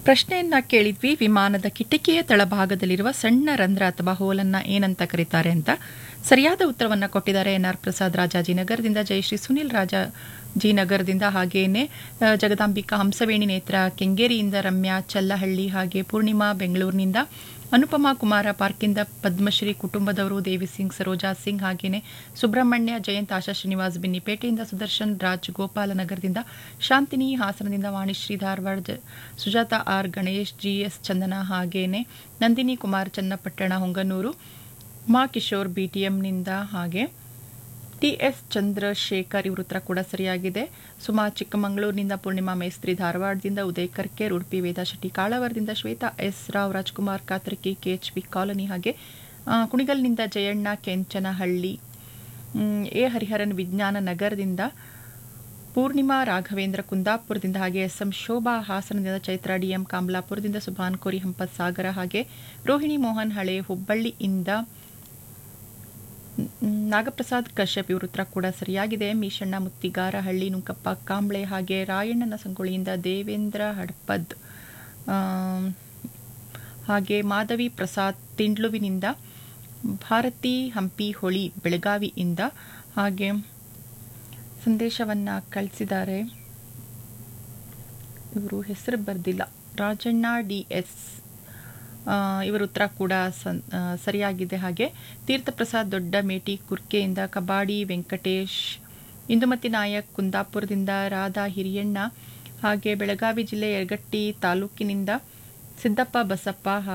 ಪ್ರಶ್ನೆಯನ್ನ ಕೇಳಿದ್ವಿ ವಿಮಾನದ ಕಿಟಕಿಯ ತಳಭಾಗದಲ್ಲಿರುವ ಸಣ್ಣ ರಂಧ್ರ ಅಥವಾ ಹೋಲನ್ನ ಏನಂತ ಕರೀತಾರೆ ಅಂತ ಸರಿಯಾದ ಉತ್ತರವನ್ನ ಕೊಟ್ಟಿದ್ದಾರೆ ಎನ್ ಆರ್ ಪ್ರಸಾದ್ ರಾಜಾಜಿನಗರದಿಂದ ಜಯಶ್ರೀ ಸುನಿಲ್ ರಾಜಾಜಿನಗರದಿಂದ ಹಾಗೇನೆ ಆ, ಜಗದಾಂಬಿಕಾ ಹಂಸವೇಣಿ ನೇತ್ರ ಕೆಂಗೇರಿಯಿಂದ ರಮ್ಯಾ ಚಲ್ಲಹಳ್ಳಿ ಹಾಗೆ ಪೂರ್ಣಿಮಾ ಬೆಂಗಳೂರಿನಿಂದ ಅನುಪಮಾ ಕುಮಾರ ಪಾರ್ಕಿಂದ ಪದ್ಮಶ್ರೀ ಕುಟುಂಬದವರು ದೇವಿ ಸಿಂಗ್ ಸರೋಜಾ ಸಿಂಗ್ ಹಾಗೇನೆ ಸುಬ್ರಹ್ಮಣ್ಯ ಜಯಂತ್ ಆಶಾ ಶ್ರೀನಿವಾಸ್ ಬಿನ್ನಿಪೇಟೆಯಿಂದ ಸುದರ್ಶನ್ ರಾಜ್ ಗೋಪಾಲನಗರದಿಂದ ಶಾಂತಿನಿ ಹಾಸನದಿಂದ ವಾಣಿಶ್ರೀ ಧಾರವಾಡ ಜ- ಸುಜಾತ ಆರ್ ಗಣೇಶ್ ಜಿಎಸ್ ಚಂದನ ಹಾಗೇನೆ ನಂದಿನಿ ಕುಮಾರ್ ಚನ್ನಪಟ್ಟಣ ಹೊಂಗನೂರು ಉಮಾ ಕಿಶೋರ್ ಬಿಟಿಎಂನಿಂದ ಹಾಗೆ ಟಿ ಎಸ್ ಚಂದ್ರಶೇಖರ್ ಇವ್ರ ಉತ್ತರ ಕೂಡ ಸರಿಯಾಗಿದೆ ಸುಮಾ ಚಿಕ್ಕಮಗಳೂರಿನಿಂದ ಪೂರ್ಣಿಮಾ ಮೇಸ್ತ್ರಿ ಧಾರವಾಡದಿಂದ ಉದಯ್ ಕರ್ಕೇರ್ ಉಡುಪಿ ವೇದಾ ಶೆಟ್ಟಿ ಕಾಳವರದಿಂದ Shwetha S Rao Rajkumar Katarki KHP colony ಹಾಗೆ ಆ, ಕುಣಿಗಲ್ನಿಂದ ಜಯಣ್ಣ ಕೆಂಚನಹಳ್ಳಿ ಮ್, ಎ ಹರಿಹರನ್ ವಿಜ್ಞಾನ ನಗರದಿಂದ ಪೂರ್ಣಿಮಾ ರಾಘವೇಂದ್ರ ಕುಂದಾಪುರದಿಂದ ಹಾಗೆ ಎಸ್ ಎಂ ಶೋಭಾ ಹಾಸನದಿಂದ ಚೈತ್ರ ಡಿಎಂ ಕಾಮ್ಲಾಪುರದಿಂದ ಸುಭಾನ್ ಕೋರಿ ಹಂಪತ್ ಸಾಗರ ಹಾಗೆ ರೋಹಿಣಿ ಮೋಹನ್ ಹಳೆ ಹುಬ್ಬಳ್ಳಿಯಿಂದ ಮ್, ನಾಗಪ್ರಸಾದ್ ಕಶ್ಯಪ್ ಇವ್ರ ಉತ್ತರ ಕೂಡ ಸರಿಯಾಗಿದೆ ಮೀಶಣ್ಣ ಮುತ್ತಿಗಾರ ಹಳ್ಳಿ ನುಂಕಪ್ಪ ಕಾಂಬ್ಳೆ ಹಾಗೆ ರಾಯಣ್ಣನ ಸಂಗೊಳ್ಳಿಯಿಂದ ದೇವೇಂದ್ರ ಹಡ್ಪದ್ ಆಮ್, ಹಾಗೆ ಮಾಧವಿ ಪ್ರಸಾದ್ ತಿಂಡ್ಲುವಿನಿಂದ ಭಾರತಿ ಹಂಪಿ ಹೊಳಿ ಬೆಳಗಾವಿಯಿಂದ ಹಾಗೆ ಸಂದೇಶವನ್ನ ಕಳಿಸಿದ್ದಾರೆ ಇವರು ಹೆಸರು ಬರೆದಿಲ್ಲ ರಾಜಣ್ಣ ಡಿ ಎಸ್ ಇವರ ಉತ್ತರ ಕೂಡ ಸನ್- ಆ, ಸರಿಯಾಗಿದೆ ಹಾಗೆ ತೀರ್ಥಪ್ರಸಾದ್ ದೊಡ್ಡ ಮೇಟಿ ಕುರ್ಕೆಯಿಂದ ಕಬಾಡಿ ವೆಂಕಟೇಶ್ ಇಂದುಮತಿ ನಾಯಕ್ ಕುಂದಾಪುರದಿಂದ ರಾಧಾ ಹಿರಿಯಣ್ಣ ಹಾಗೆ ಬೆಳಗಾವಿ ಜಿಲ್ಲೆ ಯರಗಟ್ಟಿ ತಾಲೂಕಿನಿಂದ ಸಿದ್ದಪ್ಪ ಬಸಪ್ಪ